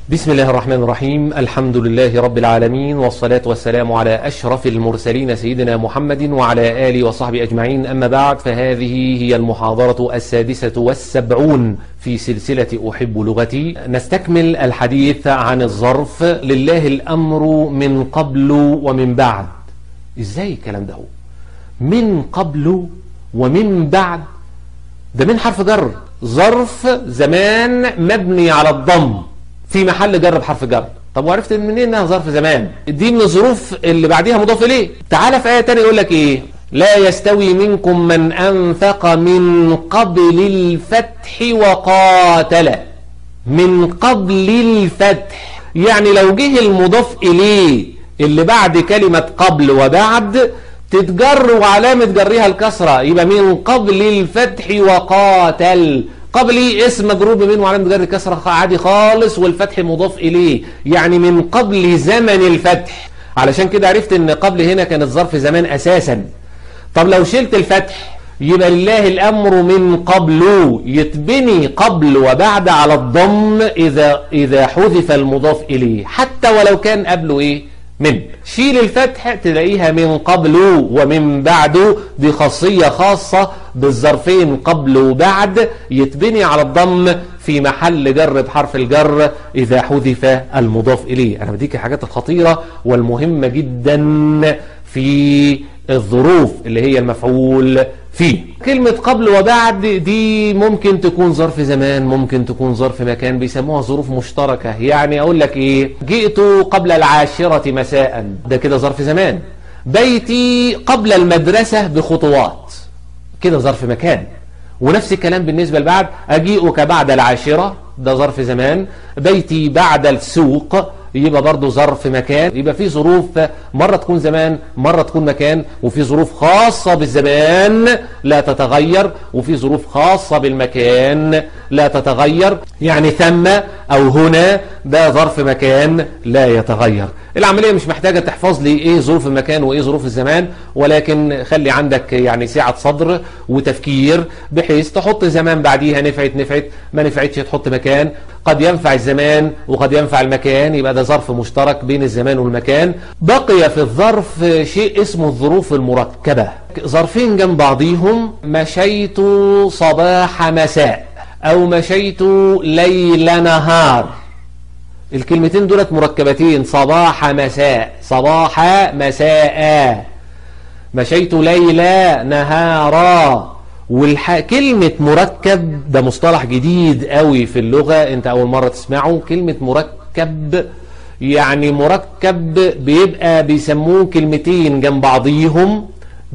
بسم الله الرحمن الرحيم الحمد لله رب العالمين والصلاة والسلام على أشرف المرسلين سيدنا محمد وعلى آله وصحبه أجمعين أما بعد فهذه هي المحاضرة السادسة والسبعون في سلسلة أحب لغتي نستكمل الحديث عن الظرف لله الأمر من قبل ومن بعد إزاي الكلام ده من قبل ومن بعد ده من حرف جر ظرف زمان مبني على الضم في محل جر بحرف جر طب وعرفت منين انها ظرف زمان دي من الظروف اللي بعديها مضاف اليه تعالى في ايه تانية يقول لك ايه لا يستوي منكم من انفق من قبل الفتح وقاتل من قبل الفتح يعني لو جه المضاف اليه اللي بعد كلمة قبل وبعد تتجر وعلامة جرها الكسرة يبقى من قبل الفتح وقاتل قبلي اسم مجرور بمن وعلامة جر الكسرة عادي خالص والفتح مضاف إليه يعني من قبل زمن الفتح علشان كده عرفت ان قبل هنا كانت ظرف زمان أساسا طب لو شلت الفتح يبقى لله الأمر من قبل يتبني قبل وبعد على الضم إذا, إذا حذف المضاف إليه حتى ولو كان قبله إيه من شيل الفتح تلاقيها من قبل ومن بعد دي خاصية خاصة بالظرفين قبل وبعد يتبني على الضم في محل جر بحرف الجر إذا حذف المضاف إليه أنا بديك الحاجات الخطيرة والمهمة جدا في الظروف اللي هي المفعول فيه كلمة قبل وبعد دي ممكن تكون ظرف زمان ممكن تكون ظرف مكان بيسموها ظروف مشتركة يعني أقول لك إيه جئت قبل العاشرة مساء ده كده ظرف زمان بيتي قبل المدرسة بخطوات كده ظرف مكان ونفس الكلام بالنسبة لبعد أجيئك بعد العاشرة ده ظرف زمان بيتي بعد السوق يبقى برضه ظرف مكان يبقى في ظروف مرة تكون زمان مرة تكون مكان وفي ظروف خاصة بالزمان لا تتغير وفي ظروف خاصة بالمكان لا تتغير يعني ثم أو هنا ده ظرف مكان لا يتغير العملية مش محتاجة تحفظ لي ايه ظروف المكان وايه ظروف الزمان ولكن خلي عندك يعني سعة صدر وتفكير بحيث تحط زمان بعديها نفعت نفعت ما نفعتش تحط مكان قد ينفع الزمان وقد ينفع المكان يبقى ده ظرف مشترك بين الزمان والمكان بقي في الظرف شيء اسمه الظروف المركبة ظرفين جنب بعضيهم مشيت صباح مساء او مشيت ليل نهار الكلمتين دولت مركبتين صباح مساء صباح مساء مشيت ليلى نهارا والح... كلمة مركب ده مصطلح جديد قوي في اللغة انت اول مرة تسمعه كلمة مركب يعني مركب بيبقى بيسموه كلمتين جنب بعضيهم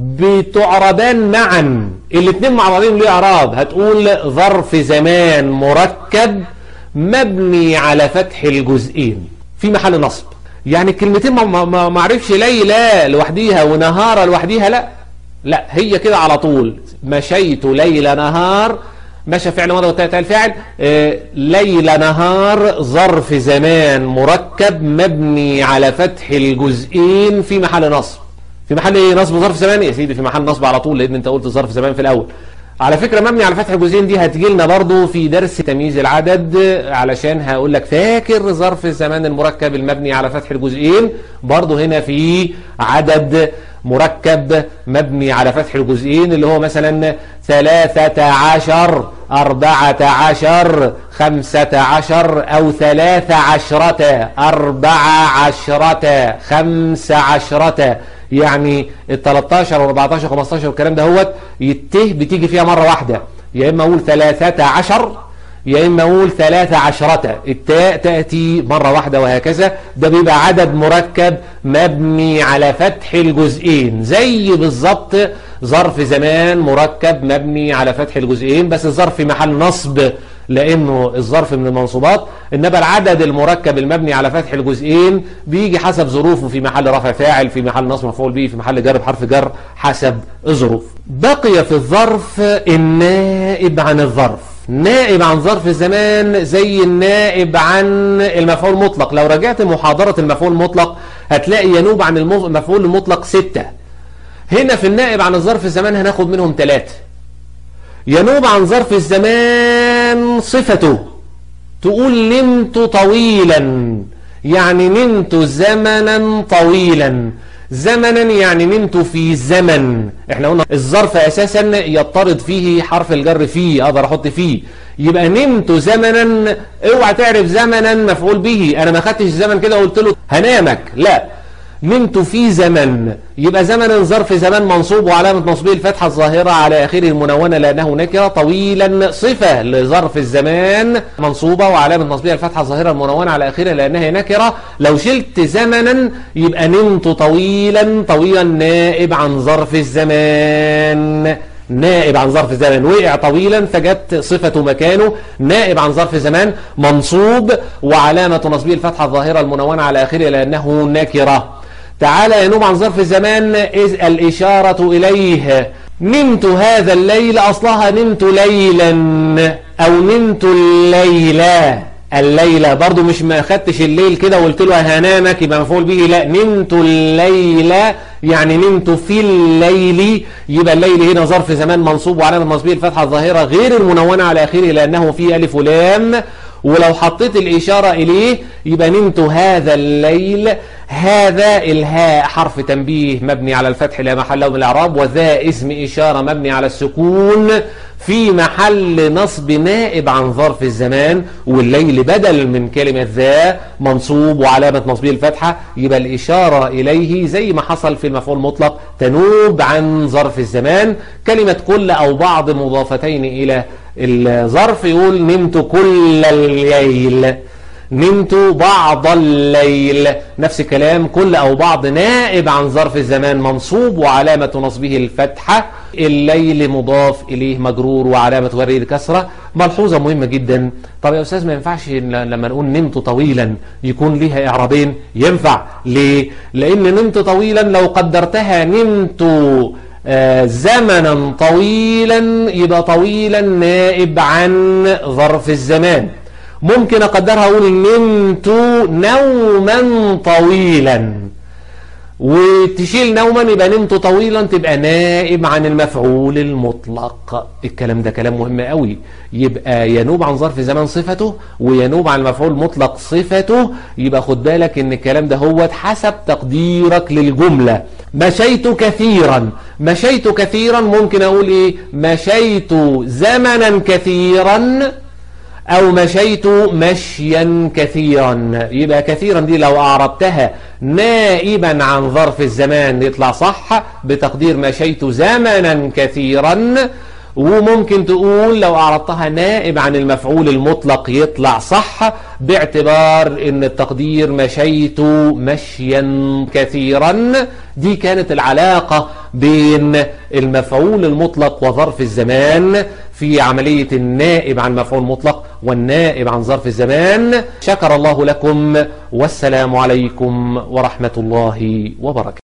بتعربان معا الاتنين مع بعضهم ليه اعراب هتقول ظرف زمان مركب مبني على فتح الجزئين في محل نصب يعني الكلمتين ما ما ما عرفش ليلى لوحديها ونهار لوحديها لا لا هي كده على طول مشيت ليل نهار مشى فعل ماضي وتاء الفاعل آه ليل نهار ظرف زمان مركب مبني على فتح الجزئين في محل نصب في محل ايه نصب ظرف زمان يا سيدي في محل نصب على طول لان انت قلت ظرف زمان في الاول على فكرة مبني على فتح الجزئين دي هتجي لنا برضو في درس تمييز العدد علشان هقول لك فاكر ظرف الزمان المركب المبني على فتح الجزئين برضو هنا في عدد مركب مبني على فتح الجزئين اللي هو مثلا ثلاثة عشر أربعة عشر خمسة عشر أو ثلاثة عشرة أربعة عشرة خمسة عشرة يعني ال 13 و 14 و 15 والكلام ده هوت يته بتيجي فيها مرة واحدة يا إما أقول ثلاثة عشر يا إما أقول ثلاثة عشرة التاء تأتي مرة واحدة وهكذا ده بيبقى عدد مركب مبني على فتح الجزئين زي بالظبط ظرف زمان مركب مبني على فتح الجزئين بس الظرف في محل نصب لانه الظرف من المنصوبات انما العدد المركب المبني على فتح الجزئين بيجي حسب ظروفه في محل رفع فاعل في محل نصب مفعول به في محل جر بحرف جر حسب الظروف بقي في الظرف النائب عن الظرف نائب عن ظرف الزمان زي النائب عن المفعول المطلق لو رجعت محاضرة المفعول المطلق هتلاقي ينوب عن المفعول المطلق ستة هنا في النائب عن الظرف الزمان هناخد منهم ثلاثة ينوب عن ظرف الزمان صفته تقول نمت طويلا يعني نمت زمنا طويلا زمنا يعني نمت في زمن احنا قلنا الظرف اساسا يطرد فيه حرف الجر فيه اقدر احط فيه يبقى نمت زمنا اوعى تعرف زمنا مفعول به انا ما خدتش زمن كده وقلت له هنامك لا نمت في زمن يبقى زمنا ظرف زمان منصوب وعلامة نصبه الفتحة الظاهرة على آخره المنونة لأنه نكرة طويلا صفة لظرف الزمان منصوبة وعلامة نصبها الفتحة الظاهرة المنونة على آخره لأنها نكرة لو شلت زمنا يبقى نمت طويلا طويلا نائب عن ظرف الزمان نائب عن ظرف زمان وقع طويلا فجت صفة مكانه نائب عن ظرف زمان منصوب وعلامة نصبه الفتحة الظاهرة المنونة على آخره لأنه نكرة تعالى ينوب عن ظرف الزمان إذ الإشارة إليه نمت هذا الليل أصلها نمت ليلا أو نمت الليلة الليلة برضو مش ما خدتش الليل كده وقلت له هنامك يبقى مفعول به لا نمت الليلة يعني نمت في الليل يبقى الليل هنا ظرف زمان منصوب وعلامة نصبه الفتحة الظاهرة غير المنونة على آخره لأنه فيه ألف ولام ولو حطيت الإشارة إليه يبقى نمت هذا الليل هذا الهاء حرف تنبيه مبني على الفتح لا محل له من الإعراب وذا اسم إشارة مبني على السكون في محل نصب نائب عن ظرف الزمان والليل بدل من كلمة ذا منصوب وعلامة نصبه الفتحة يبقى الإشارة إليه زي ما حصل في المفعول المطلق تنوب عن ظرف الزمان كلمة كل أو بعض مضافتين إلى الظرف يقول نمت كل الليل نمت بعض الليل نفس الكلام كل أو بعض نائب عن ظرف الزمان منصوب وعلامة نصبه الفتحة الليل مضاف إليه مجرور وعلامة غير الكسرة ملحوظة مهمة جدا طب يا أستاذ ما ينفعش لما نقول نمت طويلا يكون ليها إعرابين ينفع ليه لأن نمت طويلا لو قدرتها نمت آه زمنا طويلا يبقى طويلا نائب عن ظرف الزمان ممكن أقدرها أقول نمت نوما طويلا وتشيل نوما يبقى نمت طويلا تبقى نائب عن المفعول المطلق الكلام ده كلام مهم قوي يبقى ينوب عن ظرف زمان صفته وينوب عن المفعول المطلق صفته يبقى خد بالك ان الكلام ده هو حسب تقديرك للجملة مشيت كثيرا مشيت كثيرا ممكن اقول ايه مشيت زمنا كثيرا أو مشيت مشيا كثيرا يبقى كثيرا دي لو أعربتها نائبا عن ظرف الزمان يطلع صح بتقدير مشيت زمنا كثيرا وممكن تقول لو أعرضتها نائب عن المفعول المطلق يطلع صح باعتبار ان التقدير مشيت مشيا كثيرا دي كانت العلاقة بين المفعول المطلق وظرف الزمان في عملية النائب عن مفعول مطلق والنائب عن ظرف الزمان شكر الله لكم والسلام عليكم ورحمة الله وبركاته